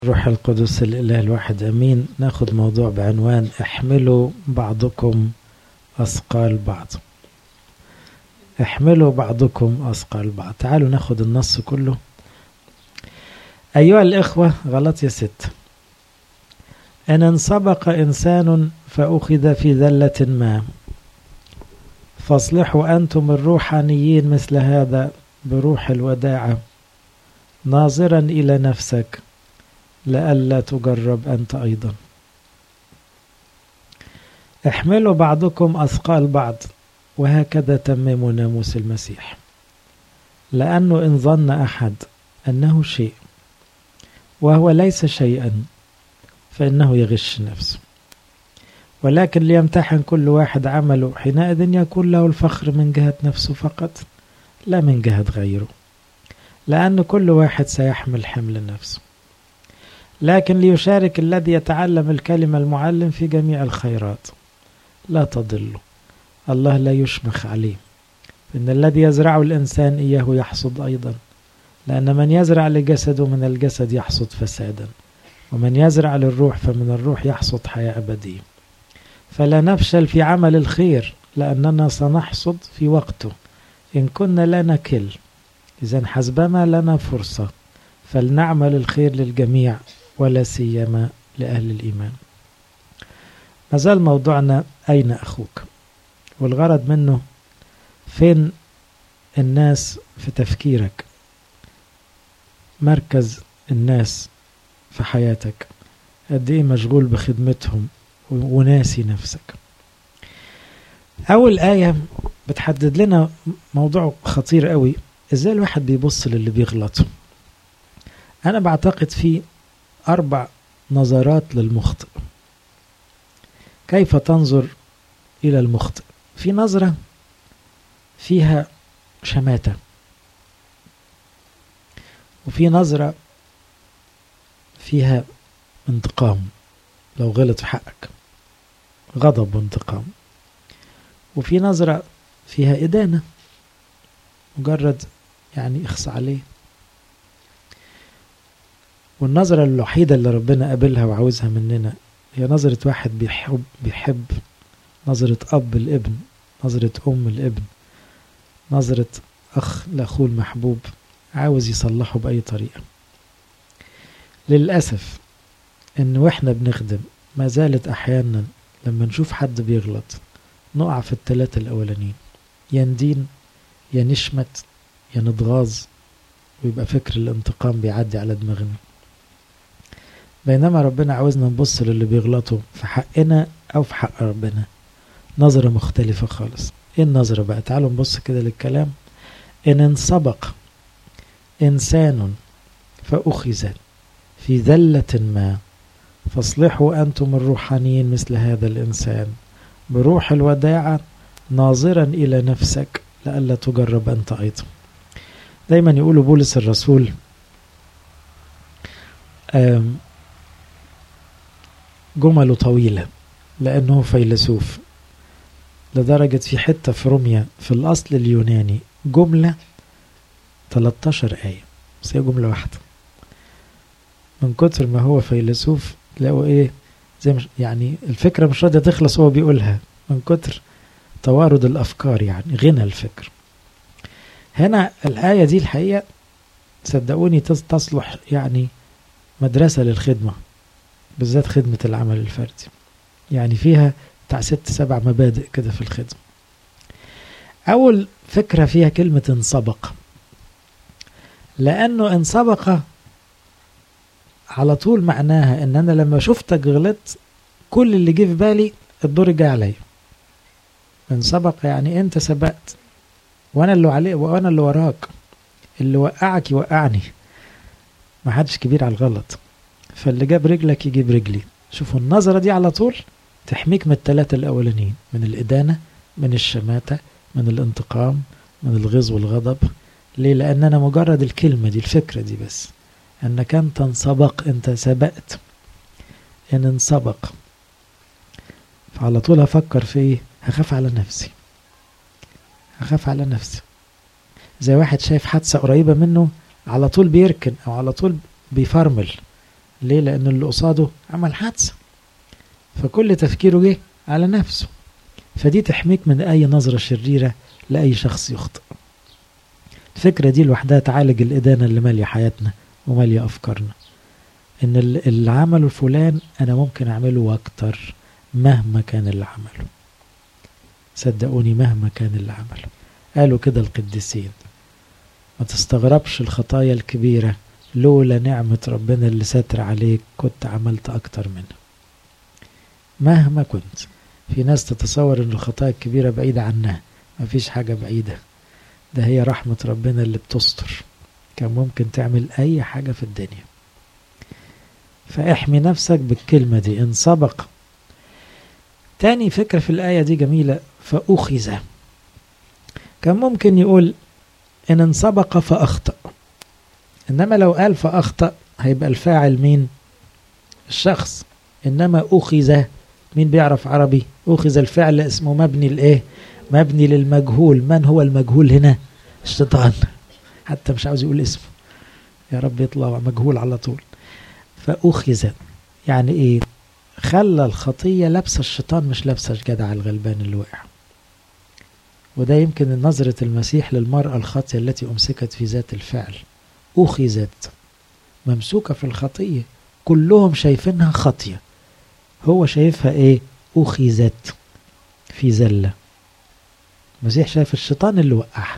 روح القدس الإله الواحد أمين ناخد موضوع بعنوان احملوا بعضكم أثقال بعض احملوا بعضكم أثقال بعض تعالوا ناخد النص كله أيها الإخوة غلط يا ست إن انسبق إنسان فأخذ في ذلة ما فاصلحوا أنتم الروحانيين مثل هذا بروح الوداعة ناظرا إلى نفسك لئلا تجرب أنت أيضا احملوا بعضكم أثقال بعض وهكذا تمموا ناموس المسيح لأنه إن ظن أحد أنه شيء وهو ليس شيئا فإنه يغش نفسه ولكن ليمتحن كل واحد عمله حينئذ يكون له الفخر من جهة نفسه فقط لا من جهة غيره لأن كل واحد سيحمل حمل نفسه لكن ليشارك الذي يتعلم الكلمة المعلم في جميع الخيرات لا تضلوا الله لا يشمخ عليه إن الذي يزرعه الإنسان إياه يحصد أيضا لأن من يزرع لجسده من الجسد يحصد فسادا ومن يزرع للروح فمن الروح يحصد حياة أبدية فلا نفشل في عمل الخير لأننا سنحصد في وقته إن كنا لا نكل إذا حسبما لنا فرصة فلنعمل الخير للجميع ولا سيما لأهل الإيمان ما زال موضوعنا أين أخوك والغرض منه فين الناس في تفكيرك مركز الناس في حياتك قد ايه مشغول بخدمتهم وناسي نفسك أول آية بتحدد لنا موضوع خطير قوي ازاي الواحد بيبص للي بيغلط أنا بعتقد في أربع نظرات للمخطئ كيف تنظر إلى المخطئ في نظرة فيها شماتة وفي نظرة فيها انتقام لو غلط في حقك غضب وانتقام وفي نظرة فيها إدانة مجرد يعني اخص عليه والنظرة الوحيدة اللي ربنا قابلها وعاوزها مننا هي نظرة واحد بيحب بيحب نظرة أب الابن نظرة أم الابن نظرة أخ لأخوه المحبوب عاوز يصلحه بأي طريقة للأسف إن وإحنا بنخدم ما زالت أحيانا لما نشوف حد بيغلط نقع في التلاتة الأولانيين يا ندين يا نشمت يا نتغاظ ويبقى فكر الانتقام بيعدي على دماغنا بينما ربنا عاوزنا نبص للي بيغلطوا في حقنا أو في حق ربنا نظرة مختلفة خالص ايه النظرة بقى تعالوا نبص كده للكلام إن انسبق إنسان فأخذ في ذلة ما فاصلحوا أنتم الروحانيين مثل هذا الإنسان بروح الوداعة ناظرا إلى نفسك لئلا تجرب أنت أيضا دايما يقولوا بولس الرسول جمله طويلة لأنه فيلسوف لدرجة في حتة في روميا في الأصل اليوناني جملة 13 آية بس هي جملة واحدة من كتر ما هو فيلسوف تلاقوا إيه زي مش يعني الفكرة مش راضية تخلص هو بيقولها من كتر توارد الأفكار يعني غنى الفكر هنا الآية دي الحقيقة صدقوني تصلح يعني مدرسة للخدمة بالذات خدمة العمل الفردي يعني فيها بتاع ست سبع مبادئ كده في الخدمة أول فكرة فيها كلمة انسبق لأنه انسبق على طول معناها إن أنا لما شفتك غلطت كل اللي جه في بالي الدور جاي عليا انسبق يعني أنت سبقت وأنا اللي عليه وأنا اللي وراك اللي وقعك يوقعني ما حدش كبير على الغلط فاللي جاب رجلك يجيب رجلي شوفوا النظرة دي على طول تحميك من التلاتة الأولانيين من الإدانة من الشماتة من الانتقام من الغيظ والغضب ليه لأن أنا مجرد الكلمة دي الفكرة دي بس أنك أنت انسبق أنت سبقت إن انسبق فعلى طول هفكر في إيه هخاف على نفسي هخاف على نفسي زي واحد شايف حادثة قريبة منه على طول بيركن أو على طول بيفرمل ليه لأن اللي قصاده عمل حادثة فكل تفكيره جه على نفسه فدي تحميك من أي نظرة شريرة لأي شخص يخطئ الفكرة دي لوحدها تعالج الإدانة اللي مالية حياتنا ومالية أفكارنا إن اللي عمله فلان أنا ممكن أعمله وأكتر مهما كان اللي عمله صدقوني مهما كان اللي عمله قالوا كده القديسين ما تستغربش الخطايا الكبيرة لولا نعمة ربنا اللي ساتر عليك كنت عملت أكتر منها مهما كنت في ناس تتصور ان الخطايا الكبيرة بعيدة عنها مفيش حاجة بعيدة ده هي رحمة ربنا اللي بتستر كان ممكن تعمل أي حاجة في الدنيا فاحمي نفسك بالكلمة دي إن سبق تاني فكرة في الآية دي جميلة فأخذ كان ممكن يقول إن انسبق فأخطأ إنما لو قال فأخطأ هيبقى الفاعل مين الشخص إنما أخذ مين بيعرف عربي أخذ الفعل اسمه مبني الإيه مبني للمجهول من هو المجهول هنا الشيطان حتى مش عاوز يقول اسمه يا رب يطلع مجهول على طول فأخذ يعني إيه خلى الخطية لابسة الشيطان مش لابسة الجدع الغلبان اللي وقع وده يمكن نظرة المسيح للمرأة الخاطية التي أمسكت في ذات الفعل أخذت ممسوكة في الخطية كلهم شايفينها خطية هو شايفها ايه أخذت في زلة المسيح شايف الشيطان اللي وقعها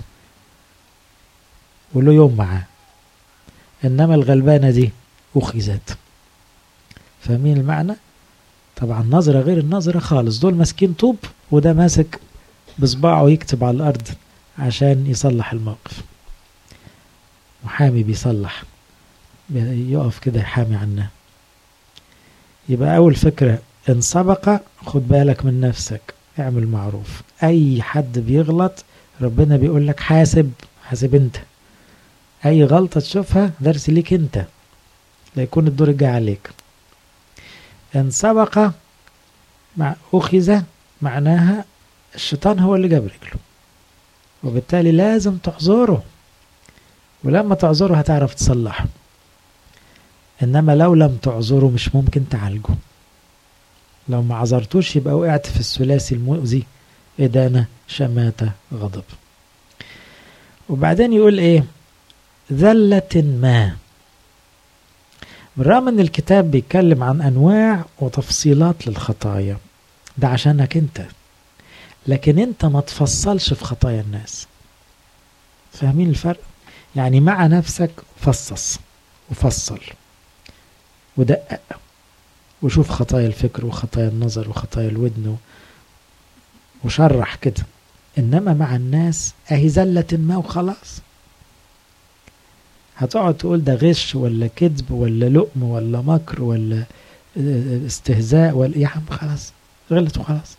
وله يوم معاه إنما الغلبانة دي أخذت فاهمين المعنى طبعا نظرة غير النظرة خالص دول ماسكين طوب وده ماسك بصباعه يكتب على الأرض عشان يصلح الموقف محامي بيصلح يقف كده يحامي عنها يبقى أول فكرة إن سبق خد بالك من نفسك اعمل معروف أي حد بيغلط ربنا بيقول لك حاسب حاسب أنت أي غلطة تشوفها درس ليك أنت لا يكون الدور الجاي عليك إن سبق مع أخذ معناها الشيطان هو اللي جاب رجله وبالتالي لازم تعذره ولما تعذره هتعرف تصلحه انما لو لم تعذره مش ممكن تعالجه لو ما عذرتوش يبقى وقعت في الثلاثي المؤذي إدانة شماتة غضب وبعدين يقول ايه ذلة ما بالرغم ان الكتاب بيتكلم عن انواع وتفصيلات للخطايا ده عشانك انت لكن انت ما تفصلش في خطايا الناس فاهمين الفرق يعني مع نفسك فصص وفصل ودقق وشوف خطايا الفكر وخطايا النظر وخطايا الودن وشرح كده انما مع الناس اهي زلة ما وخلاص هتقعد تقول ده غش ولا كذب ولا لؤم ولا مكر ولا استهزاء ولا يا عم خلاص غلط وخلاص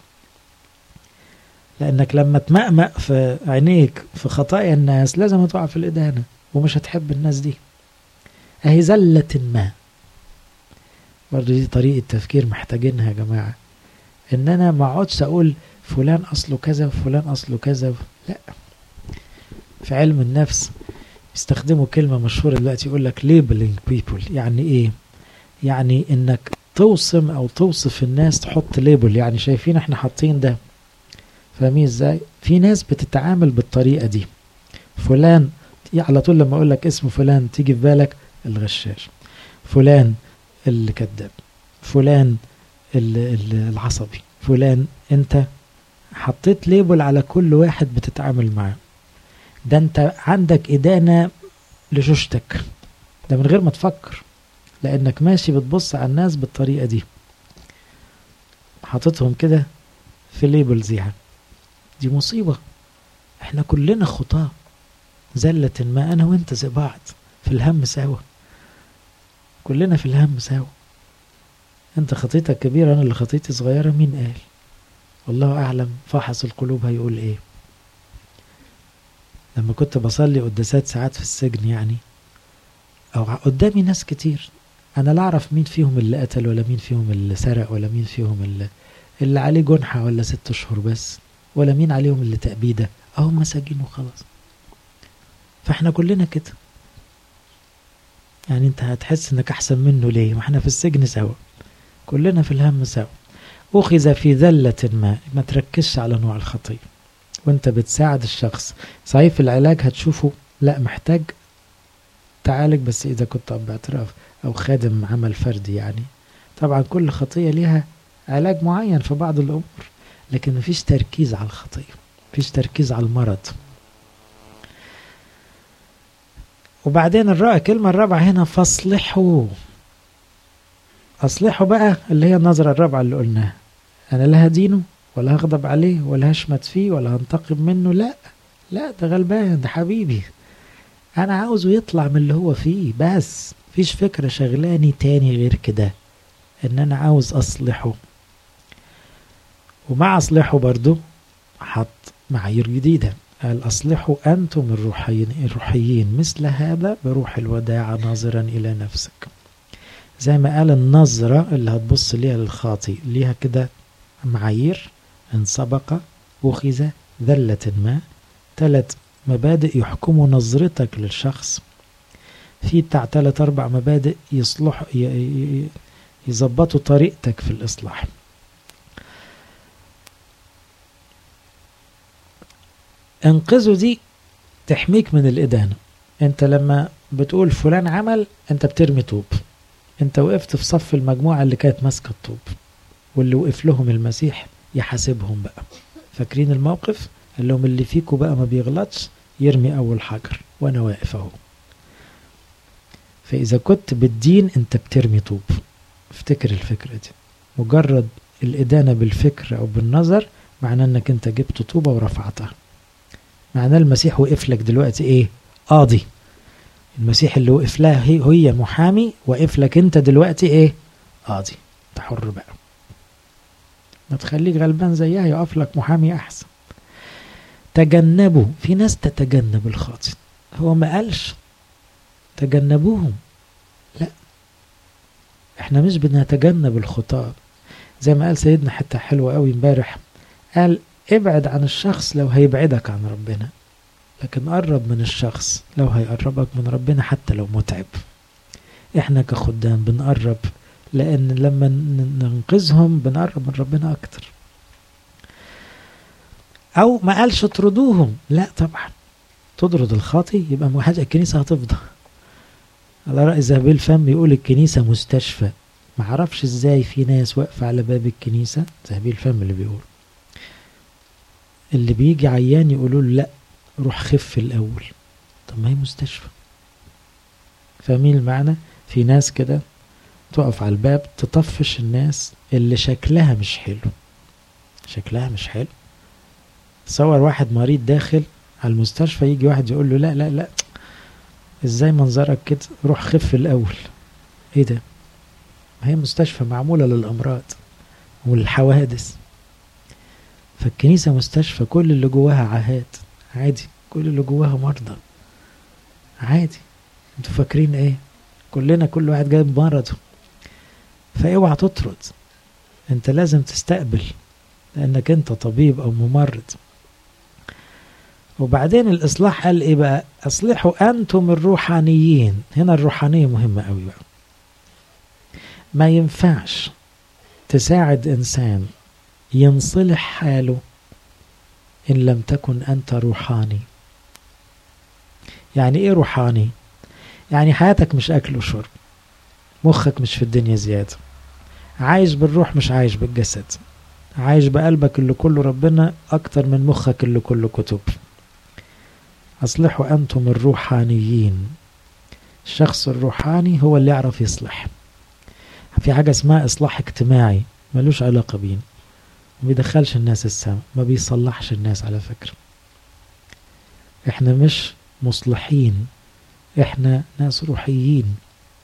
لانك لما تمأمأ في عينيك في خطايا الناس لازم تقع في الإدانة ومش هتحب الناس دي اهي زلة ما برضه دي طريقة تفكير محتاجينها يا جماعة ان انا ما اقعدش اقول فلان اصله كذا وفلان اصله كذا لا في علم النفس يستخدموا كلمة مشهورة دلوقتي يقول لك labeling people يعني ايه يعني انك توصم او توصف الناس تحط ليبل يعني شايفين احنا حاطين ده فاهمين ازاي في ناس بتتعامل بالطريقة دي فلان على طول لما اقول لك اسم فلان تيجي في بالك الغشاش فلان اللي كذاب فلان العصبي فلان انت حطيت ليبل على كل واحد بتتعامل معاه ده انت عندك إدانة لشوشتك ده من غير ما تفكر لأنك ماشي بتبص على الناس بالطريقة دي حاططهم كده في ليبلز يعني دي مصيبة احنا كلنا خطاة زلة ما أنا وأنت زي بعض في الهم سوا كلنا في الهم سوا أنت خطيتك كبيرة أنا اللي خطيتي صغيرة مين قال والله أعلم فاحص القلوب هيقول إيه لما كنت بصلي قداسات ساعات في السجن يعني أو قدامي ناس كتير أنا لا أعرف مين فيهم اللي قتل ولا مين فيهم اللي سرق ولا مين فيهم اللي, اللي عليه جنحة ولا ست أشهر بس ولا مين عليهم اللي تأبيدة أهم مساجين وخلاص فإحنا كلنا كده يعني انت هتحس انك احسن منه ليه ما احنا في السجن سوا كلنا في الهم سوا أخذ في ذلة ما ما تركزش على نوع الخطية وانت بتساعد الشخص صحيح في العلاج هتشوفه لا محتاج تعالج بس إذا كنت أب اعتراف أو خادم عمل فردي يعني طبعا كل خطية ليها علاج معين في بعض الأمور لكن مفيش تركيز على الخطية مفيش تركيز على المرض وبعدين الرأي كلمة الرابعة هنا فاصلحوا أصلحوا بقى اللي هي النظرة الرابعة اللي قلناها أنا لا هدينه ولا هغضب عليه ولا هشمت فيه ولا هنتقم منه لا لا ده غلبان ده حبيبي أنا عاوزه يطلع من اللي هو فيه بس مفيش فكرة شغلاني تاني غير كده إن أنا عاوز أصلحه ومع أصلحه برضو حط معايير جديدة قال أصلحوا أنتم الروحيين, الروحيين مثل هذا بروح الوداع ناظرا إلى نفسك زي ما قال النظرة اللي هتبص ليها للخاطي ليها كده معايير إن سبق أخذ ذلة ما ثلاث مبادئ يحكموا نظرتك للشخص في بتاع ثلاث أربع مبادئ يصلح يظبطوا طريقتك في الإصلاح انقذوا دي تحميك من الإدانة انت لما بتقول فلان عمل انت بترمي طوب انت وقفت في صف المجموعة اللي كانت ماسكة الطوب واللي وقف لهم المسيح يحاسبهم بقى فاكرين الموقف قال لهم اللي فيكم بقى ما بيغلطش يرمي أول حجر وأنا واقف أهو فإذا كنت بالدين أنت بترمي طوب افتكر الفكرة دي مجرد الإدانة بالفكر أو بالنظر معناه أنك أنت جبت طوبة ورفعتها معناه المسيح وقف لك دلوقتي إيه قاضي المسيح اللي وقف لها هي, هي محامي وقف لك أنت دلوقتي إيه قاضي أنت حر بقى ما تخليك غلبان زيها يقف لك محامي أحسن تجنبوا في ناس تتجنب الخاطئ هو ما قالش تجنبوهم لا احنا مش بنتجنب الخطاة زي ما قال سيدنا حتة حلوة قوي امبارح قال ابعد عن الشخص لو هيبعدك عن ربنا لكن قرب من الشخص لو هيقربك من ربنا حتى لو متعب احنا كخدام بنقرب لان لما ننقذهم بنقرب من ربنا اكتر او ما قالش اطردوهم لا طبعا تطرد الخاطي يبقى حاجة الكنيسة هتفضى على رأي زهبيل الفم يقول الكنيسة مستشفى ما عرفش ازاي في ناس واقفة على باب الكنيسة زهبيل الفم اللي بيقول اللي بيجي عيان يقولوا له لا روح خف الأول طب ما هي مستشفى فاهمين المعنى في ناس كده تقف على الباب تطفش الناس اللي شكلها مش حلو شكلها مش حلو تصور واحد مريض داخل على المستشفى يجي واحد يقول له لا لا لا ازاي منظرك كده روح خف الاول ايه ده ما هي مستشفى معمولة للأمراض والحوادث فالكنيسة مستشفى كل اللي جواها عاهات عادي كل اللي جواها مرضى عادي انتوا فاكرين ايه كلنا كل واحد جايب مرضه فاوعى تطرد انت لازم تستقبل لانك انت طبيب او ممرض وبعدين الاصلاح قال ايه بقى اصلحوا انتم الروحانيين هنا الروحانيه مهمه قوي بقى ما ينفعش تساعد انسان ينصلح حاله ان لم تكن انت روحاني يعني ايه روحاني يعني حياتك مش اكل وشرب مخك مش في الدنيا زياده عايش بالروح مش عايش بالجسد عايش بقلبك اللي كله ربنا اكتر من مخك اللي كله كتب اصلحوا انتم الروحانيين الشخص الروحاني هو اللي يعرف يصلح في حاجة اسمها إصلاح اجتماعي ملوش علاقة بينا ما بيدخلش الناس السماء ما بيصلحش الناس على فكرة احنا مش مصلحين احنا ناس روحيين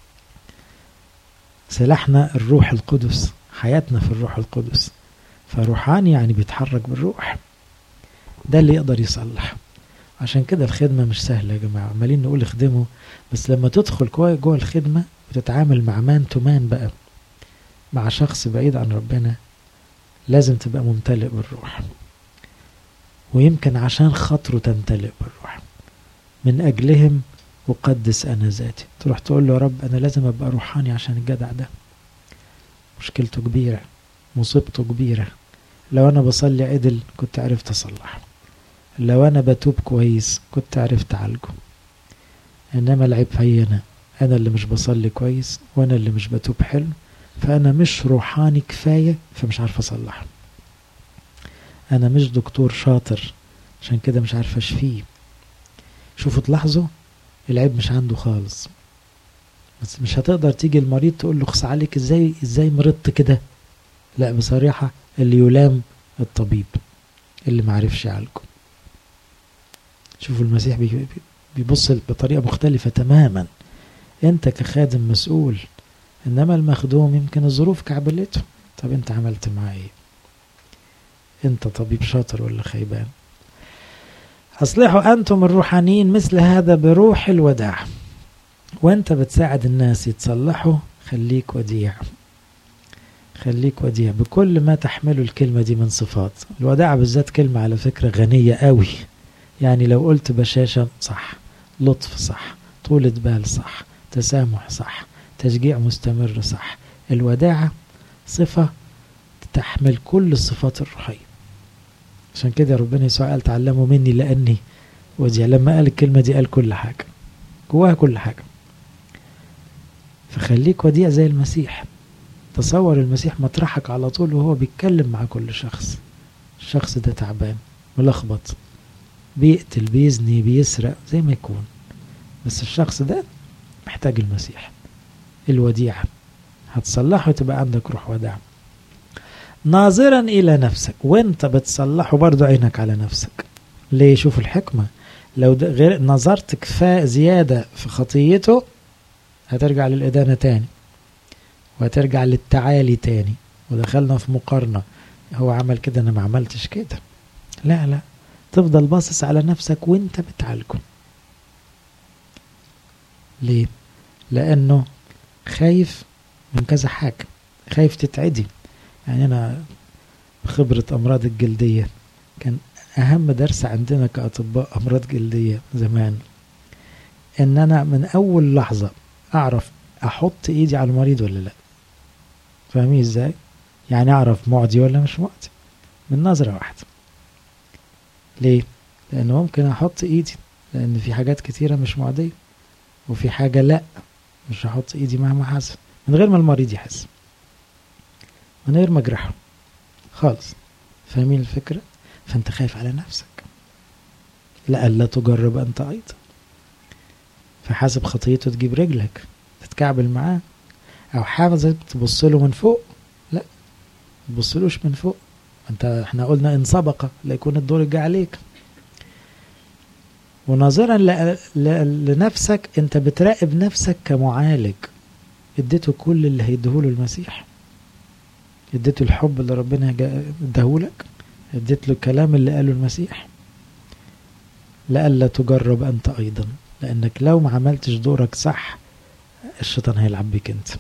سلاحنا الروح القدس حياتنا في الروح القدس فروحاني يعني بيتحرك بالروح ده اللي يقدر يصلح عشان كده الخدمة مش سهلة يا جماعة عمالين نقول اخدمه بس لما تدخل كويس جوه الخدمة وتتعامل مع مان تو مان بقى مع شخص بعيد عن ربنا لازم تبقى ممتلئ بالروح ويمكن عشان خاطره تمتلئ بالروح من أجلهم أقدس أنا ذاتي تروح تقول له يا رب أنا لازم أبقى روحاني عشان الجدع ده مشكلته كبيرة مصيبته كبيرة لو أنا بصلي عدل كنت عرفت أصلحه لو أنا بتوب كويس كنت عرفت أعالجه إنما العيب فيا أنا أنا اللي مش بصلي كويس وأنا اللي مش بتوب حلو فأنا مش روحاني كفاية فمش عارف أصلحه أنا مش دكتور شاطر عشان كده مش عارف أشفيه شوفوا تلاحظوا العيب مش عنده خالص بس مش هتقدر تيجي المريض تقول له خص عليك ازاي ازاي مرضت كده لا بصريحة اللي يلام الطبيب اللي معرفش يعالجه شوفوا المسيح بيبص بطريقة مختلفة تماما انت كخادم مسؤول انما المخدوم يمكن الظروف كعبلته طب انت عملت معاه ايه انت طبيب شاطر ولا خيبان اصلحوا انتم الروحانيين مثل هذا بروح الوداع وانت بتساعد الناس يتصلحوا خليك وديع خليك وديع بكل ما تحمله الكلمة دي من صفات الوداع بالذات كلمة على فكرة غنية قوي يعني لو قلت بشاشة صح لطف صح طولة بال صح تسامح صح تشجيع مستمر صح الوداعة صفة تحمل كل الصفات الروحية عشان كده ربنا يسوع قال تعلموا مني لأني وديع لما قال الكلمة دي قال كل حاجة جواها كل حاجة فخليك وديع زي المسيح تصور المسيح مطرحك على طول وهو بيتكلم مع كل شخص الشخص ده تعبان ملخبط بيقتل بيزني بيسرق زي ما يكون بس الشخص ده محتاج المسيح الوديعة هتصلحه تبقى عندك روح وداع ناظرا إلى نفسك وانت بتصلحه برضو عينك على نفسك ليه شوف الحكمة لو غير نظرت كفاء زيادة في خطيته هترجع للإدانة تاني وهترجع للتعالي تاني ودخلنا في مقارنة هو عمل كده أنا ما عملتش كده لا لا تفضل باصص على نفسك وانت بتعالجه ليه لأنه خايف من كذا حاجة خايف تتعدي يعني أنا خبرة أمراض الجلدية كان أهم درس عندنا كأطباء أمراض جلدية زمان إن أنا من أول لحظة أعرف أحط إيدي على المريض ولا لأ فاهمين إزاي؟ يعني أعرف معدي ولا مش معدي من نظرة واحدة ليه؟ لأنه ممكن أحط إيدي لأن في حاجات كتيرة مش معدية وفي حاجة لأ مش هحط إيدي مهما حصل من غير ما المريض يحس من غير ما أجرحه خالص فاهمين الفكرة؟ فأنت خايف على نفسك لألا تجرب أنت أيضا فحاسب خطيته تجيب رجلك تتكعبل معاه أو حافظ تبص له من فوق لا تبصلوش من فوق انت احنا قلنا ان سبق ليكون الدور جه عليك وناظرا لنفسك انت بتراقب نفسك كمعالج اديته كل اللي هيديهوله المسيح اديته الحب اللي ربنا اداهولك اديت له الكلام اللي قاله المسيح لألا تجرب أنت أيضا لأنك لو ما عملتش دورك صح الشيطان هيلعب بيك أنت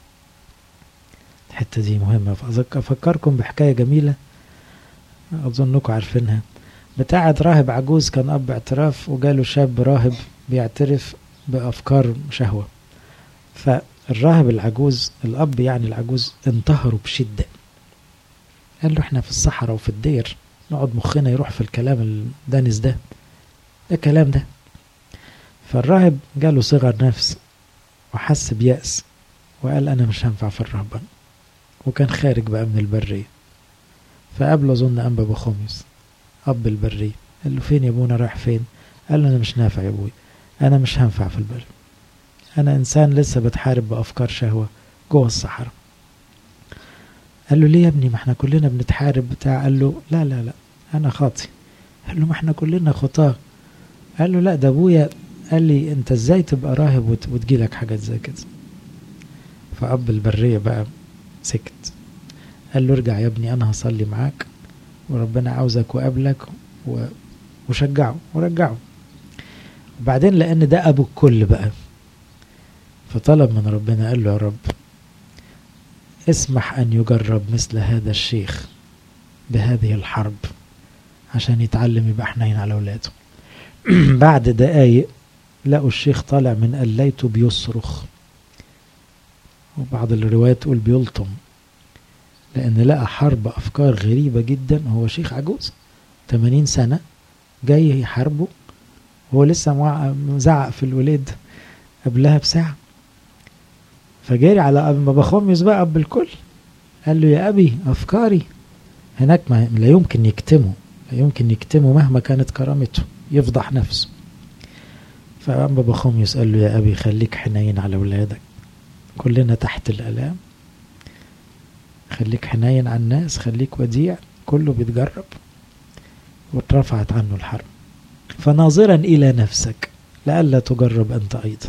الحتة دي مهمة أفكركم بحكاية جميلة أظنكم عارفينها بتاعة راهب عجوز كان أب اعتراف وجاله شاب راهب بيعترف بأفكار شهوة فالراهب العجوز الأب يعني العجوز انتهروا بشدة قال له احنا في الصحراء وفي الدير نقعد مخنا يروح في الكلام الدانس ده ده كلام ده فالراهب جاله صغر نفس وحس بيأس وقال أنا مش هنفع في الرهبان وكان خارج بقى من البرية فقابله أظن أنبا بخوميوس أب البرية قال له فين يا ابونا رايح فين قال له أنا مش نافع يا أبوي أنا مش هنفع في البر أنا إنسان لسه بتحارب بأفكار شهوة جوه الصحراء قال له ليه يا ابني ما احنا كلنا بنتحارب بتاع قال له لا لا لا أنا خاطي قال له ما احنا كلنا خطاة قال له لا ده أبويا قال لي أنت إزاي تبقى راهب وتجيلك حاجات زي كده فأب البرية بقى سكت قال له ارجع يا ابني أنا هصلي معاك وربنا عاوزك وقابلك و... وشجعه ورجعه وبعدين لأن ده أبو الكل بقى فطلب من ربنا قال له يا رب اسمح أن يجرب مثل هذا الشيخ بهذه الحرب عشان يتعلم يبقى حنين على أولاده بعد دقايق لقوا الشيخ طالع من قليته بيصرخ وبعض الروايات تقول بيلطم لأن لقى حرب أفكار غريبة جدا هو شيخ عجوز 80 سنة جاي يحاربه هو لسه مزعق في الولاد قبلها بساعة فجاري على أبي بخوميوس بقى أب الكل قال له يا أبي أفكاري هناك ما لا يمكن يكتمه لا يمكن يكتمه مهما كانت كرامته يفضح نفسه فأبا بخوميوس قال له يا أبي خليك حنين على ولادك كلنا تحت الآلام خليك حنين على الناس خليك وديع كله بيتجرب واترفعت عنه الحرب فناظرا إلى نفسك لئلا تجرب أنت أيضا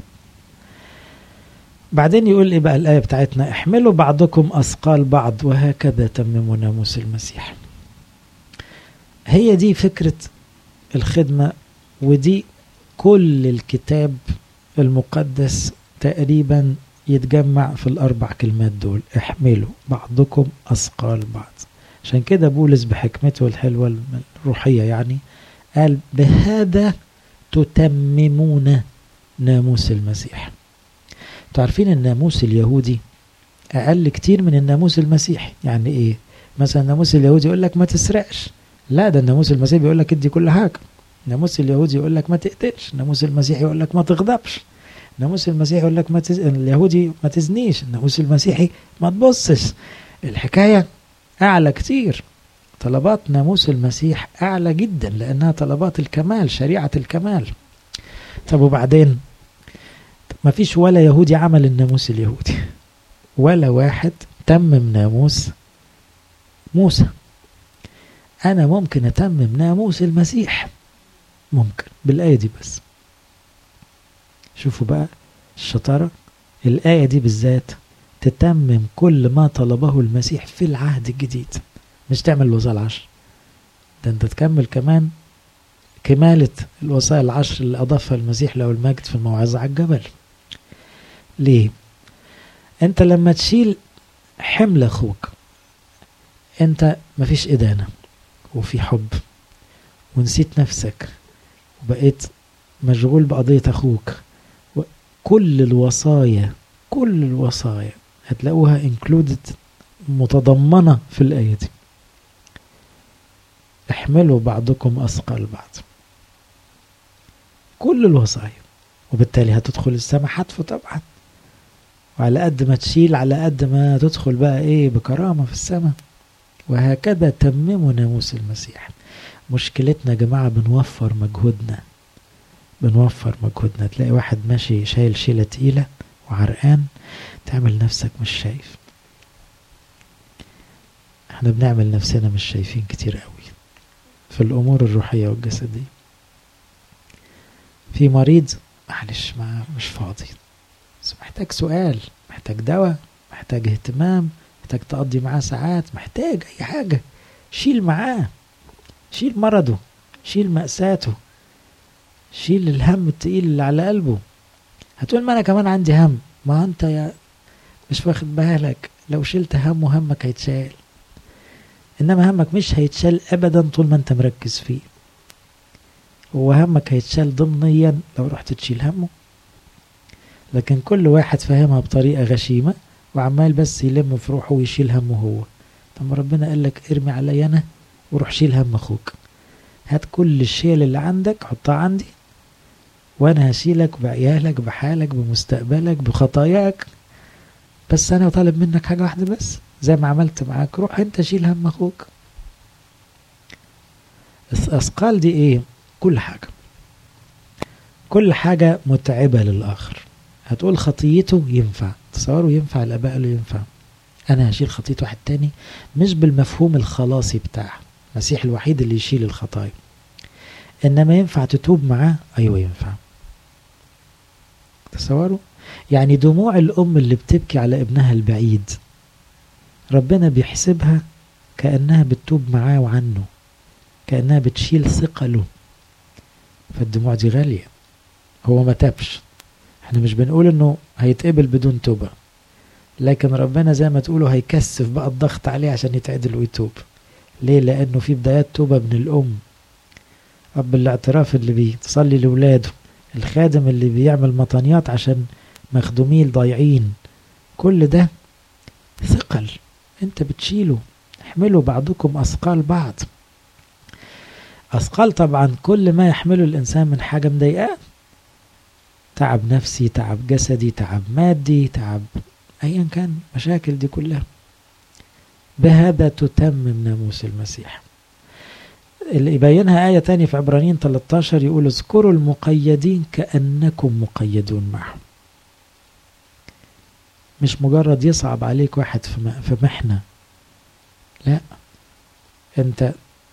بعدين يقول إيه بقى الآية بتاعتنا احملوا بعضكم أثقال بعض وهكذا تمموا ناموس المسيح هي دي فكرة الخدمة ودي كل الكتاب المقدس تقريبا يتجمع في الأربع كلمات دول احملوا بعضكم أثقال بعض عشان كده بولس بحكمته الحلوة الروحية يعني قال بهذا تتممون ناموس المسيح تعرفين الناموس اليهودي أقل كتير من الناموس المسيحي يعني إيه مثلا الناموس اليهودي يقول لك ما تسرقش لا ده الناموس المسيحي بيقول لك ادي كل حاجة الناموس اليهودي يقول لك ما تقتلش الناموس المسيحي يقول لك ما تغضبش الناموس المسيحي يقول لك ما تز... اليهودي ما تزنيش الناموس المسيحي ما تبصش الحكاية أعلى كتير طلبات ناموس المسيح أعلى جدا لأنها طلبات الكمال شريعة الكمال طب وبعدين ما فيش ولا يهودي عمل الناموس اليهودي ولا واحد تمم ناموس موسى أنا ممكن أتمم ناموس المسيح ممكن بالآية دي بس شوفوا بقى الشطارة الآية دي بالذات تتمم كل ما طلبه المسيح في العهد الجديد مش تعمل الوصايا العشر ده انت تكمل كمان كمالة الوصايا العشر اللي أضافها المسيح له المجد في الموعظة على الجبل ليه؟ انت لما تشيل حمل أخوك انت مفيش إدانة وفي حب ونسيت نفسك وبقيت مشغول بقضية أخوك كل الوصايا كل الوصايا هتلاقوها included متضمنة في الآية دي احملوا بعضكم أثقل بعض كل الوصايا وبالتالي هتدخل السماء حتف طبعا وعلى قد ما تشيل على قد ما تدخل بقى ايه بكرامة في السماء وهكذا تمموا ناموس المسيح مشكلتنا يا جماعة بنوفر مجهودنا بنوفر مجهودنا تلاقي واحد ماشي شايل شيلة تقيلة وعرقان تعمل نفسك مش شايف احنا بنعمل نفسنا مش شايفين كتير قوي في الأمور الروحية والجسدية في مريض معلش ما مش فاضي بس محتاج سؤال محتاج دواء محتاج اهتمام محتاج تقضي معاه ساعات محتاج أي حاجة شيل معاه شيل مرضه شيل مأساته شيل الهم التقيل اللي على قلبه هتقول ما أنا كمان عندي هم ما أنت يا مش واخد بالك لو شلت همه همك هيتشال إنما همك مش هيتشال أبدا طول ما أنت مركز فيه هو همك هيتشال ضمنيا لو رحت تشيل همه لكن كل واحد فاهمها بطريقة غشيمة وعمال بس يلم في روحه ويشيل همه هو طب ربنا قال لك ارمي علي أنا وروح شيل هم أخوك هات كل الشيل اللي عندك حطها عندي وأنا هشيلك بعيالك بحالك بمستقبلك بخطاياك بس أنا طالب منك حاجة واحدة بس زي ما عملت معاك روح أنت شيل هم أخوك الأثقال دي إيه؟ كل حاجة كل حاجة متعبة للآخر هتقول خطيته ينفع تصوروا ينفع الآباء قالوا ينفع أنا هشيل خطية واحد تاني مش بالمفهوم الخلاصي بتاعها المسيح الوحيد اللي يشيل الخطايا إنما ينفع تتوب معاه أيوة ينفع تصوروا يعني دموع الأم اللي بتبكي على ابنها البعيد ربنا بيحسبها كأنها بتتوب معاه وعنه كأنها بتشيل ثقله فالدموع دي غالية هو ما تابش احنا مش بنقول انه هيتقبل بدون توبة لكن ربنا زي ما تقولوا هيكثف بقى الضغط عليه عشان يتعدل ويتوب ليه لانه في بدايات توبة من الام اب الاعتراف اللي بيصلي لاولاده الخادم اللي بيعمل مطانيات عشان مخدومين ضايعين كل ده ثقل انت بتشيله احملوا بعضكم اثقال بعض اثقال طبعا كل ما يحمله الانسان من حاجه مضايقاه تعب نفسي تعب جسدي تعب مادي تعب ايا كان مشاكل دي كلها بهذا تتمم ناموس المسيح اللي يبينها آية تانية في عبرانيين 13 يقول اذكروا المقيدين كأنكم مقيدون معهم مش مجرد يصعب عليك واحد في محنة لا انت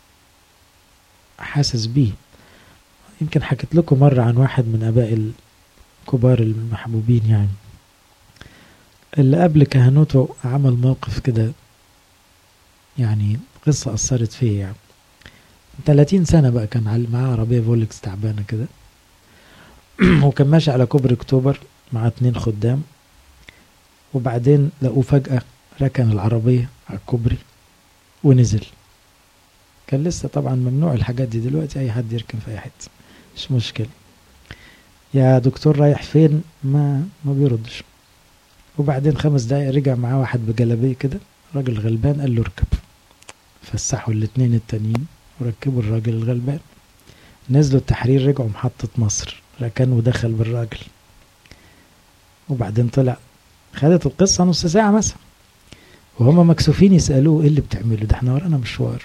حاسس بيه يمكن حكيت لكم مرة عن واحد من أباء الكبار المحبوبين يعني اللي قبل كهنوته عمل موقف كده يعني قصة أثرت فيه يعني 30 سنة بقى كان معاه عربية فولكس تعبانة كده وكان ماشي على كوبري اكتوبر مع اتنين خدام وبعدين لقوه فجأة ركن العربية على الكوبري ونزل كان لسه طبعا ممنوع الحاجات دي دلوقتي اي حد يركن في اي حته مش مشكله يا دكتور رايح فين ما ما بيردش وبعدين خمس دقايق رجع معاه واحد بجلابيه كده راجل غلبان قال له اركب فسحوا الاتنين التانيين وركبوا الراجل الغلبان نزلوا التحرير رجعوا محطة مصر ركن ودخل بالراجل وبعدين طلع خدت القصة نص ساعة مثلا وهم مكسوفين يسألوه ايه اللي بتعمله ده احنا ورانا مشوار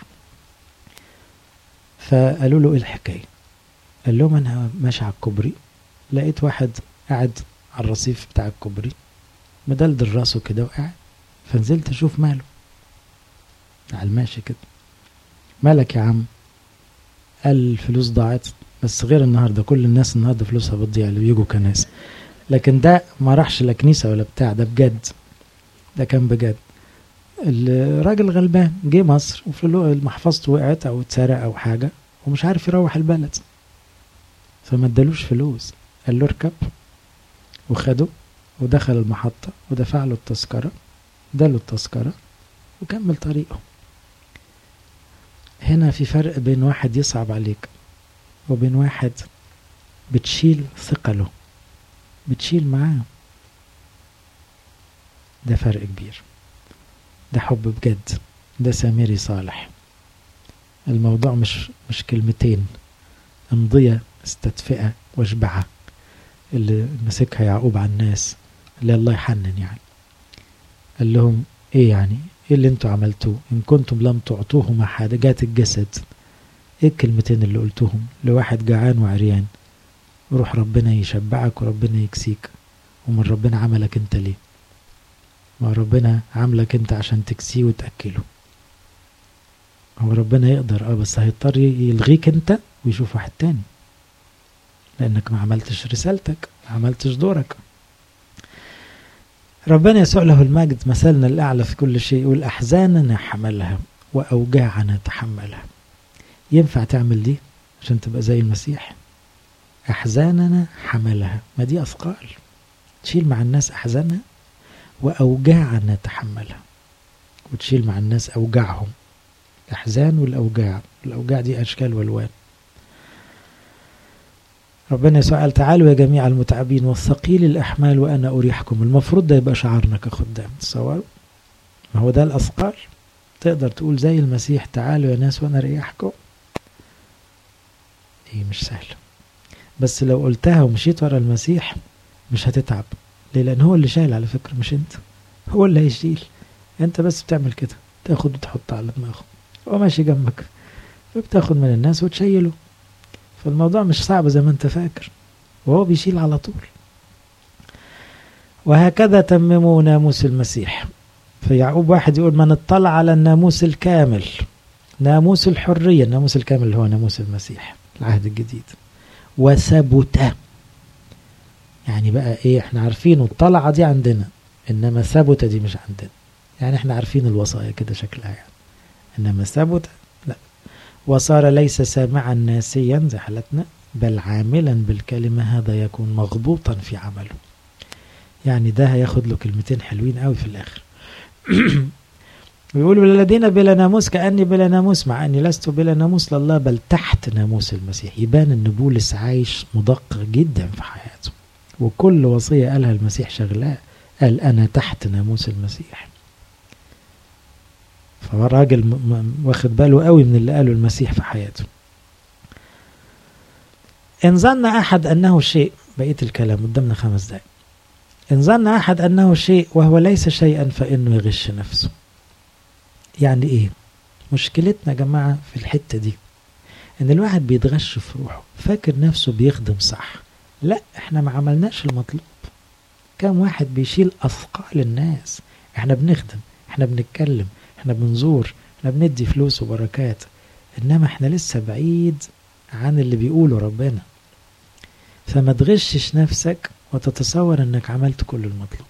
فقالوا له ايه الحكاية قال لهم انا ماشي على الكوبري لقيت واحد قاعد على الرصيف بتاع الكوبري مدلدل راسه كده وقاعد فنزلت اشوف ماله على الماشي كده مالك يا عم قال الفلوس ضاعت بس غير النهارده كل الناس النهارده فلوسها بتضيع اللي بيجوا كناس لكن ده ما راحش لا كنيسه ولا بتاع ده بجد ده كان بجد الراجل غلبان جه مصر محفظته وقعت او اتسرق او حاجه ومش عارف يروح البلد فما ادالوش فلوس قال له اركب وخده ودخل المحطة ودفع له التذكرة اداله التذكرة وكمل طريقه هنا في فرق بين واحد يصعب عليك وبين واحد بتشيل ثقله بتشيل معاه ده فرق كبير ده حب بجد ده سامري صالح الموضوع مش مش كلمتين امضية استدفئة واشبعة اللي مسكها يعقوب على الناس اللي الله يحنن يعني قال لهم ايه يعني ايه اللي انتوا عملتوه ان كنتم لم تعطوهما حاجات الجسد ايه الكلمتين اللي قلتوهم لواحد جعان وعريان روح ربنا يشبعك وربنا يكسيك ومن ربنا عملك انت ليه ما ربنا عاملك انت عشان تكسيه وتأكله هو ربنا يقدر اه بس هيضطر يلغيك انت ويشوف واحد تاني لانك ما عملتش رسالتك ما عملتش دورك ربنا يسوع له المجد مثلنا الأعلى في كل شيء يقول أحزاننا حملها وأوجاعنا تحملها ينفع تعمل دي عشان تبقى زي المسيح أحزاننا حملها ما دي أثقال تشيل مع الناس أحزانها وأوجاعنا تحملها وتشيل مع الناس أوجاعهم الأحزان والأوجاع الأوجاع دي أشكال والوان ربنا يسوع قال تعالوا يا جميع المتعبين والثقيل الأحمال وأنا أريحكم المفروض ده يبقى شعارنا كخدام تصوروا ما هو ده الأثقال تقدر تقول زي المسيح تعالوا يا ناس وأنا أريحكم هي مش سهلة بس لو قلتها ومشيت ورا المسيح مش هتتعب ليه لأن هو اللي شايل على فكرة مش أنت هو اللي هيشيل أنت بس بتعمل كده تاخد وتحط على دماغه هو ماشي جنبك فبتاخد من الناس وتشيله فالموضوع مش صعب زي ما انت فاكر وهو بيشيل على طول وهكذا تمموا ناموس المسيح في يعقوب واحد يقول من اطلع على الناموس الكامل ناموس الحرية الناموس الكامل اللي هو ناموس المسيح العهد الجديد وثبت يعني بقى ايه احنا عارفين الطلعة دي عندنا انما ثبت دي مش عندنا يعني احنا عارفين الوصايا كده شكلها يعني انما ثبت لا وصار ليس سامعا ناسيا زي حالتنا بل عاملا بالكلمة هذا يكون مغبوطا في عمله يعني ده هياخد له كلمتين حلوين قوي في الاخر ويقول الذين بلا ناموس كأني بلا ناموس مع أني لست بلا ناموس لله بل تحت ناموس المسيح يبان أن بولس عايش مدقق جدا في حياته وكل وصية قالها المسيح شغلاه قال أنا تحت ناموس المسيح فهو راجل واخد باله قوي من اللي قاله المسيح في حياته إن ظن أحد أنه شيء بقية الكلام قدامنا خمس دقايق إن ظن أحد أنه شيء وهو ليس شيئا فإنه يغش نفسه يعني إيه مشكلتنا يا جماعة في الحتة دي إن الواحد بيتغش في روحه فاكر نفسه بيخدم صح لا إحنا ما عملناش المطلوب كم واحد بيشيل أثقال الناس إحنا بنخدم إحنا بنتكلم إحنا بنزور إحنا بندي فلوس وبركات إنما إحنا لسه بعيد عن اللي بيقوله ربنا فما تغشش نفسك وتتصور انك عملت كل المطلوب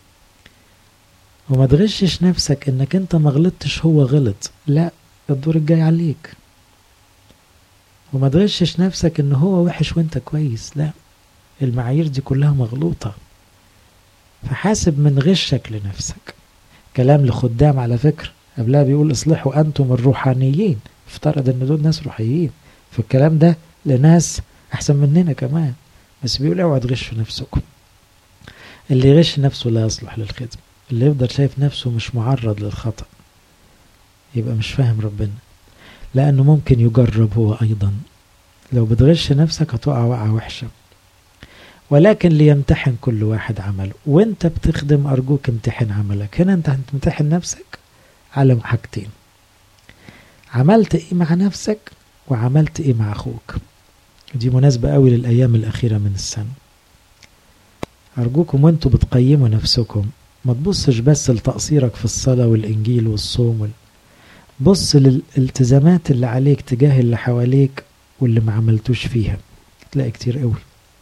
وما تغشش نفسك انك انت ما غلطتش هو غلط لا الدور الجاي عليك وما تغشش نفسك ان هو وحش وانت كويس لا المعايير دي كلها مغلوطة فحاسب من غشك لنفسك كلام لخدام على فكرة قبلها بيقول اصلحوا انتم الروحانيين افترض ان دول ناس روحيين في الكلام ده لناس احسن مننا كمان بس بيقول اوعوا تغشوا نفسكم اللي يغش نفسه لا يصلح للخدمة اللي يفضل شايف نفسه مش معرض للخطأ يبقى مش فاهم ربنا لأنه ممكن يجرب هو أيضا لو بتغش نفسك هتقع وقعة وحشة ولكن ليمتحن كل واحد عمله وانت بتخدم أرجوك امتحن عملك هنا انت هتمتحن نفسك على حاجتين عملت ايه مع نفسك وعملت ايه مع اخوك دي مناسبة قوي للأيام الأخيرة من السنة أرجوكم وانتوا بتقيموا نفسكم ما تبصش بس لتقصيرك في الصلاة والإنجيل والصوم وال... بص للالتزامات اللي عليك تجاه اللي حواليك واللي ما عملتوش فيها تلاقي كتير قوي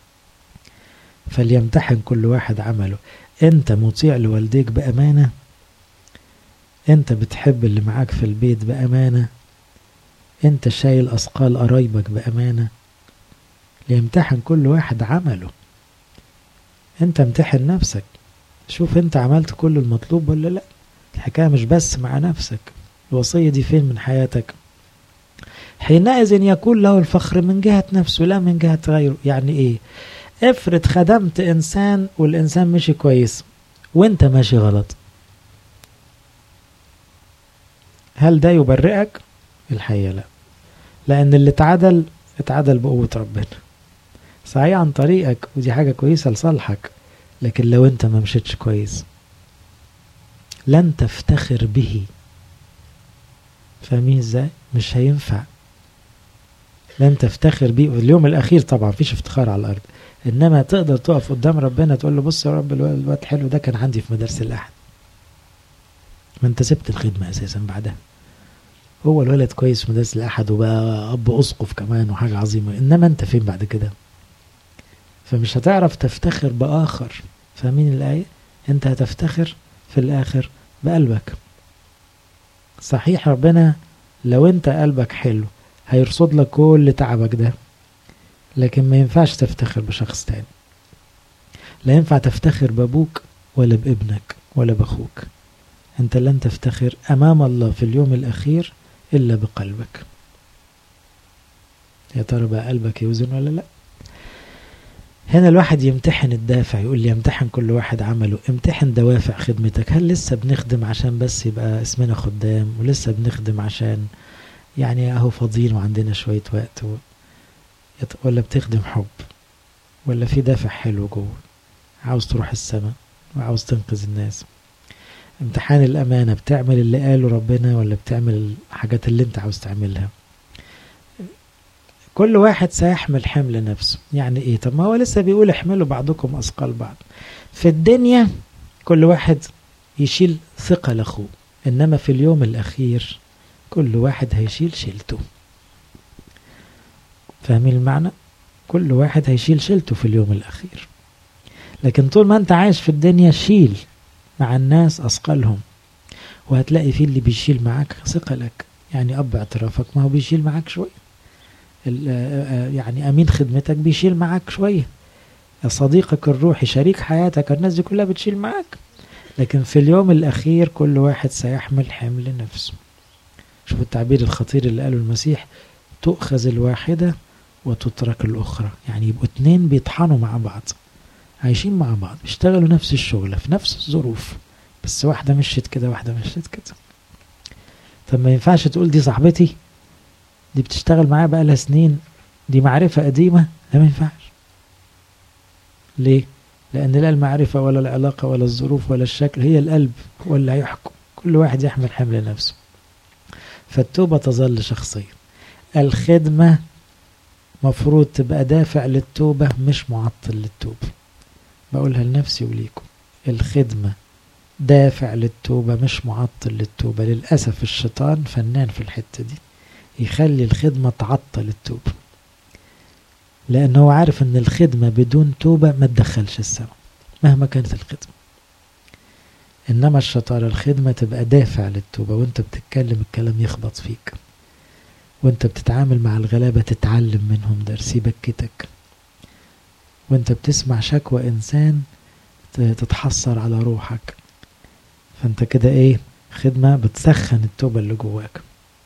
فليمتحن كل واحد عمله انت مطيع لوالديك بأمانة انت بتحب اللي معاك في البيت بأمانة انت شايل أثقال قرايبك بأمانة ليمتحن كل واحد عمله انت امتحن نفسك شوف انت عملت كل المطلوب ولا لا الحكاية مش بس مع نفسك الوصية دي فين من حياتك حينئذ يكون له الفخر من جهة نفسه لا من جهة غيره يعني ايه افرض خدمت انسان والانسان مشي كويس وانت ماشي غلط هل ده يبرئك الحقيقة لا لان اللي اتعدل اتعدل بقوة ربنا صحيح عن طريقك ودي حاجة كويسة لصالحك لكن لو انت ما مشيتش كويس لن تفتخر به فاهمين ازاي مش هينفع لن تفتخر به في اليوم الاخير طبعا مفيش افتخار على الارض انما تقدر تقف قدام ربنا تقول له بص يا رب الواد حلو ده كان عندي في مدارس الاحد ما انت سبت الخدمة اساسا بعدها هو الولد كويس في مدارس الاحد وبقى اب اسقف كمان وحاجة عظيمة انما انت فين بعد كده فمش هتعرف تفتخر بآخر فاهمين الآية انت هتفتخر في الآخر بقلبك صحيح ربنا لو انت قلبك حلو هيرصد لك كل تعبك ده لكن ما ينفعش تفتخر بشخص تاني لا ينفع تفتخر بابوك ولا بابنك ولا باخوك انت لن تفتخر امام الله في اليوم الاخير الا بقلبك يا ترى بقى قلبك يوزن ولا لا هنا الواحد يمتحن الدافع يقول لي يمتحن كل واحد عمله امتحن دوافع خدمتك هل لسه بنخدم عشان بس يبقى اسمنا خدام ولسه بنخدم عشان يعني اهو فاضيين وعندنا شوية وقت و... ولا بتخدم حب ولا في دافع حلو جوه عاوز تروح السماء وعاوز تنقذ الناس امتحان الأمانة بتعمل اللي قاله ربنا ولا بتعمل الحاجات اللي انت عاوز تعملها كل واحد سيحمل حمل نفسه يعني ايه طب ما هو لسه بيقول احملوا بعضكم اثقال بعض في الدنيا كل واحد يشيل ثقل اخوه انما في اليوم الاخير كل واحد هيشيل شيلته فاهمين المعنى كل واحد هيشيل شيلته في اليوم الاخير لكن طول ما انت عايش في الدنيا شيل مع الناس اثقالهم وهتلاقي في اللي بيشيل معاك ثقلك يعني اب اعترافك ما هو بيشيل معاك شويه يعني امين خدمتك بيشيل معاك شويه صديقك الروحي شريك حياتك الناس دي كلها بتشيل معاك لكن في اليوم الأخير كل واحد سيحمل حمل نفسه شوفوا التعبير الخطير اللي قاله المسيح تؤخذ الواحدة وتترك الأخرى يعني يبقوا اتنين بيطحنوا مع بعض عايشين مع بعض بيشتغلوا نفس الشغلة في نفس الظروف بس واحدة مشيت كده واحدة مشيت كده طب ما ينفعش تقول دي صاحبتي دي بتشتغل معايا بقالها سنين دي معرفة قديمة لا ما ينفعش ليه؟ لأن لا المعرفة ولا العلاقة ولا الظروف ولا الشكل هي القلب هو اللي هيحكم كل واحد يحمل حمل نفسه فالتوبة تظل شخصية الخدمة مفروض تبقى دافع للتوبة مش معطل للتوبة بقولها لنفسي وليكم الخدمة دافع للتوبة مش معطل للتوبة للأسف الشيطان فنان في الحتة دي يخلي الخدمة تعطل التوبة لأنه هو عارف أن الخدمة بدون توبة ما تدخلش السماء مهما كانت الخدمة إنما الشطارة الخدمة تبقى دافع للتوبة وانت بتتكلم الكلام يخبط فيك وانت بتتعامل مع الغلابة تتعلم منهم درس يبكتك وانت بتسمع شكوى إنسان تتحسر على روحك فانت كده ايه خدمة بتسخن التوبة اللي جواك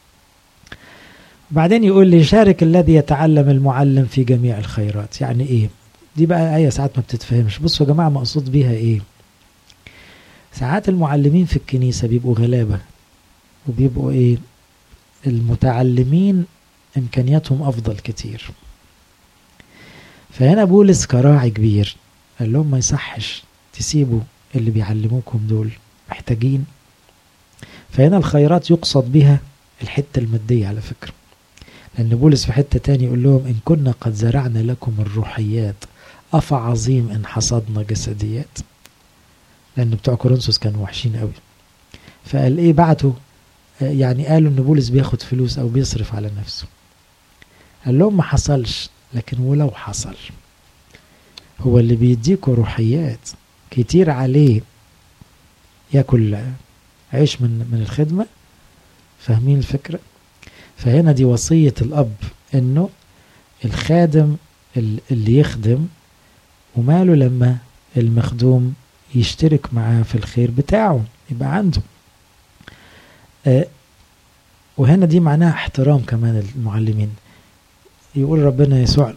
وبعدين يقول لي شارك الذي يتعلم المعلم في جميع الخيرات يعني ايه دي بقى آية ساعات ما بتتفهمش بصوا يا جماعة مقصود بيها ايه ساعات المعلمين في الكنيسة بيبقوا غلابة وبيبقوا ايه المتعلمين امكانياتهم افضل كتير فهنا بولس كراعي كبير قال لهم ما يصحش تسيبوا اللي بيعلموكم دول محتاجين فهنا الخيرات يقصد بها الحتة المادية على فكرة لأن بولس في حتة تاني يقول لهم إن كنا قد زرعنا لكم الروحيات أفعظيم إن حصدنا جسديات لأن بتوع كورنثوس كانوا وحشين قوي فقال إيه بعتوا يعني قالوا إن بولس بياخد فلوس أو بيصرف على نفسه قال لهم ما حصلش لكن ولو حصل هو اللي بيديكوا روحيات كتير عليه ياكل عيش من من الخدمة فاهمين الفكرة فهنا دي وصية الأب إنه الخادم اللي يخدم وماله لما المخدوم يشترك معاه في الخير بتاعه يبقى عنده آه وهنا دي معناها احترام كمان المعلمين يقول ربنا يسوع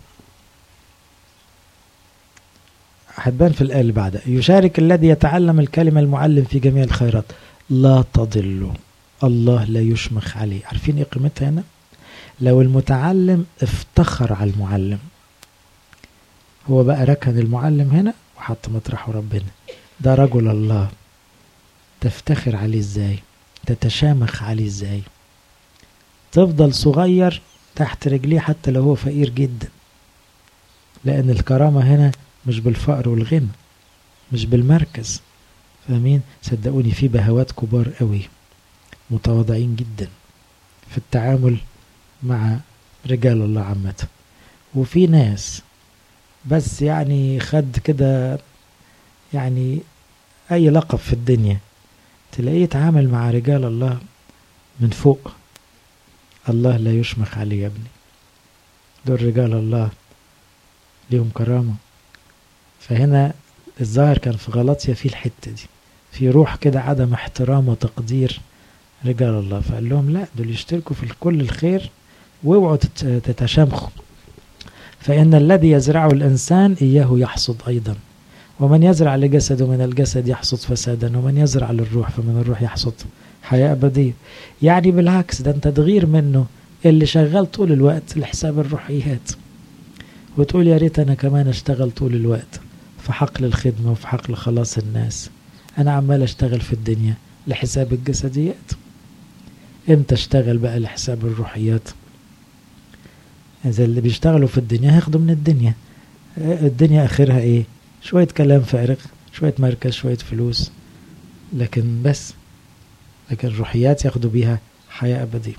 هتبان في الآية اللي بعدها يشارك الذي يتعلم الكلمة المعلم في جميع الخيرات لا تضلوا الله لا يشمخ عليه عارفين ايه قيمتها هنا لو المتعلم افتخر على المعلم هو بقى ركن المعلم هنا وحط مطرحه ربنا ده رجل الله تفتخر عليه ازاي تتشامخ عليه ازاي تفضل صغير تحت رجليه حتى لو هو فقير جدا لأن الكرامة هنا مش بالفقر والغنى مش بالمركز فاهمين صدقوني في بهوات كبار قوي متواضعين جدا في التعامل مع رجال الله عامة وفي ناس بس يعني خد كده يعني أي لقب في الدنيا تلاقيه يتعامل مع رجال الله من فوق الله لا يشمخ عليه يا ابني دول رجال الله ليهم كرامة فهنا الظاهر كان في غلطية في الحتة دي في روح كده عدم احترام وتقدير رجال الله فقال لهم لا دول يشتركوا في كل الخير واوعوا تتشامخوا فإن الذي يزرعه الإنسان إياه يحصد أيضا ومن يزرع لجسده من الجسد يحصد فسادا ومن يزرع للروح فمن الروح يحصد حياة أبدية يعني بالعكس ده أنت تغير منه اللي شغال طول الوقت لحساب الروحيات وتقول يا ريت أنا كمان أشتغل طول الوقت في حقل الخدمة وفي حقل خلاص الناس أنا عمال أشتغل في الدنيا لحساب الجسديات امتى اشتغل بقى لحساب الروحيات إذا اللي بيشتغلوا في الدنيا هياخدوا من الدنيا الدنيا آخرها إيه شوية كلام فارغ شوية مركز شوية فلوس لكن بس لكن الروحيات ياخدوا بيها حياة أبدية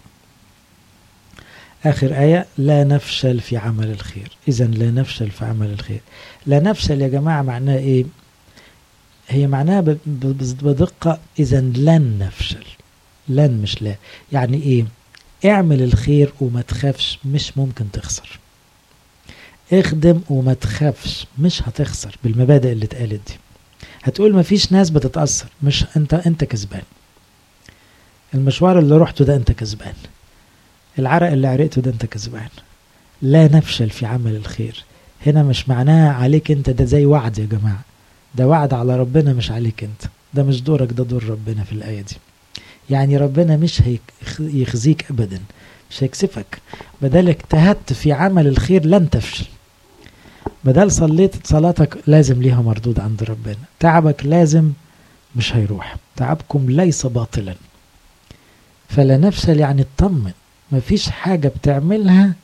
آخر آية لا نفشل في عمل الخير إذا لا نفشل في عمل الخير لا نفشل يا جماعة معناه إيه هي معناها بدقة إذا لن نفشل لن مش لا يعني إيه اعمل الخير وما تخافش مش ممكن تخسر اخدم وما تخافش مش هتخسر بالمبادئ اللي اتقالت دي هتقول مفيش ناس بتتأثر مش انت انت كسبان المشوار اللي رحته ده انت كسبان العرق اللي عرقته ده انت كسبان لا نفشل في عمل الخير هنا مش معناها عليك انت ده زي وعد يا جماعة ده وعد على ربنا مش عليك انت ده مش دورك ده دور ربنا في الآية دي يعني ربنا مش هيخزيك أبدا مش هيكسفك بدل اجتهدت في عمل الخير لن تفشل بدل صليت صلاتك لازم ليها مردود عند ربنا تعبك لازم مش هيروح تعبكم ليس باطلا فلا نفشل يعني اطمن مفيش حاجة بتعملها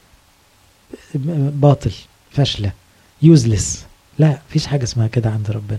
باطل فاشلة يوزلس لا مفيش حاجة اسمها كده عند ربنا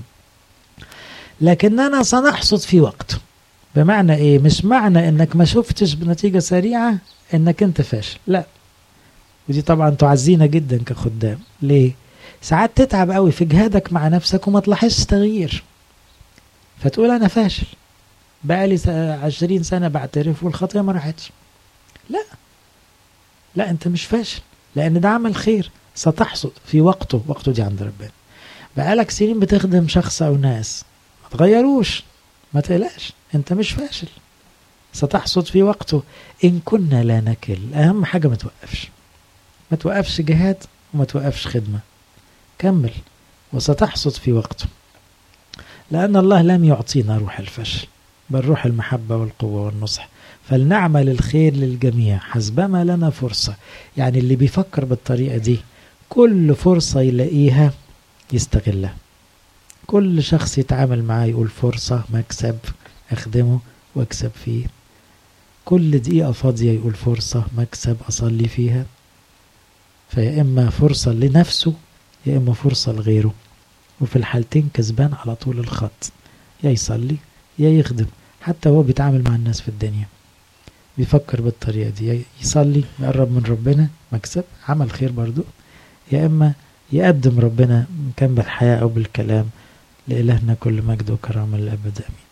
لكننا سنحصد في وقته بمعنى ايه مش معنى انك ما شفتش بنتيجة سريعة انك انت فاشل لا ودي طبعا تعزينا جدا كخدام ليه ساعات تتعب قوي في جهادك مع نفسك وما تلاحظش تغيير فتقول انا فاشل بقالي عشرين سنة بعترف والخطية ما راحتش لا لا انت مش فاشل لان ده عمل خير ستحصد في وقته وقته دي عند ربنا بقالك سنين بتخدم شخص او ناس ما تغيروش ما تقلقش انت مش فاشل ستحصد في وقته ان كنا لا نكل اهم حاجه ما توقفش ما توقفش جهاد وما توقفش خدمه كمل وستحصد في وقته لان الله لم يعطينا روح الفشل بل روح المحبه والقوه والنصح فلنعمل الخير للجميع حسبما لنا فرصه يعني اللي بيفكر بالطريقه دي كل فرصه يلاقيها يستغلها كل شخص يتعامل معاه يقول فرصة مكسب أخدمه وأكسب فيه كل دقيقة فاضية يقول فرصة مكسب أصلي فيها فيا إما فرصة لنفسه يا إما فرصة لغيره وفي الحالتين كسبان على طول الخط يا يصلي يا يخدم حتى هو بيتعامل مع الناس في الدنيا بيفكر بالطريقة دي يا يصلي يقرب من ربنا مكسب عمل خير برضو يا إما يقدم ربنا كان بالحياة أو بالكلام لإلهنا كل مجد وكرامة للأبد آمين